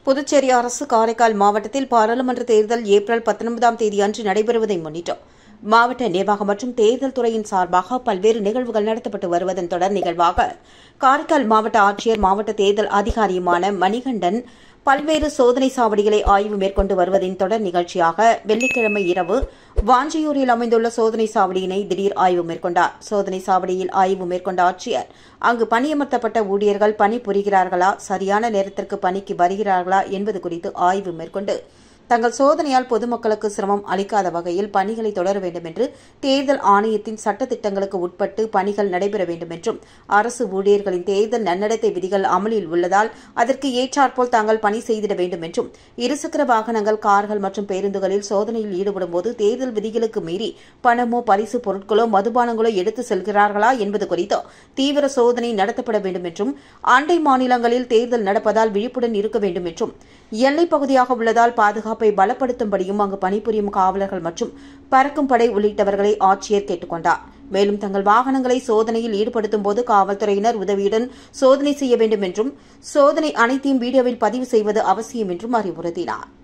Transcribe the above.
புதுச்சேரி அரசு காரைக்கால் மாவட்டத்தில் பாராளுமன்ற தேர்தல் ஏப்ரல் பத்தொன்பதாம் தேதி அன்று நடைபெறுவதை முன்னிட்டு மாவட்ட நிர்வாகம் மற்றும் தேர்தல் துறையின் சார்பாக பல்வேறு நிகழ்வுகள் நடத்தப்பட்டு வருவதன் தொடர் நிகழ்வாக காரைக்கால் மாவட்ட ஆட்சியர் மாவட்ட தேர்தல் அதிகாரியுமான மணிகண்டன் பல்வேறு சோதனை சாவடிகளை ஆய்வு மேற்கொண்டு வருவதின் தொடர் நிகழ்ச்சியாக வெள்ளிக்கிழமை இரவு வாஞ்சியூரில் அமைந்துள்ள சோதனை சாவடியினை திடீர் ஆய்வு மேற்கொண்டார் சோதனை சாவடியில் ஆய்வு மேற்கொண்ட ஆட்சியர் அங்கு பணியமர்த்தப்பட்ட ஊழியர்கள் பணிபுரிகிறார்களா சரியான நேரத்திற்கு பணிக்கு வருகிறார்களா என்பது குறித்து ஆய்வு மேற்கொண்டு தங்கள் சோதனையால் பொதுமக்களுக்கு சிரமம் அளிக்காத வகையில் பணிகளை தொடர வேண்டும் என்று தேர்தல் ஆணையத்தின் சட்டத்திட்டங்களுக்கு உட்பட்டு பணிகள் நடைபெற வேண்டும் என்றும் அரசு ஊழியர்களின் தேர்தல் நன்னடத்தை விதிகள் அமலில் உள்ளதால் அதற்கு ஏற்றாற்போல் தாங்கள் பணி செய்திட வேண்டும் என்றும் இருசக்கர வாகனங்கள் கார்கள் மற்றும் பேருந்துகளில் சோதனையில் ஈடுபடும் போது தேர்தல் விதிகளுக்கு மீறி பணமோ பரிசு பொருட்களோ மதுபானங்களோ எடுத்து செல்கிறார்களா என்பது குறித்து தீவிர சோதனை நடத்தப்பட வேண்டும் என்றும் அண்டை மாநிலங்களில் தேர்தல் நடப்பதால் விழிப்புடன் இருக்க வேண்டும் என்றும் எல்லைப் பகுதியாக உள்ளதால் பாதுகாப்பை பலப்படுத்தும்படியும் அங்கு பணிபுரியும் காவலர்கள் மற்றும் பறக்கும் படை உள்ளிட்டவர்களை ஆட்சியர் கேட்டுக் கொண்டார் மேலும் தங்கள் வாகனங்களை சோதனையில் ஈடுபடுத்தும் போது காவல்துறையினர் உதவியுடன் சோதனை செய்ய வேண்டும் என்றும் சோதனை அனைத்தையும் வீடியோவில் பதிவு செய்வது அவசியம் என்றும் அறிவுறுத்தினார்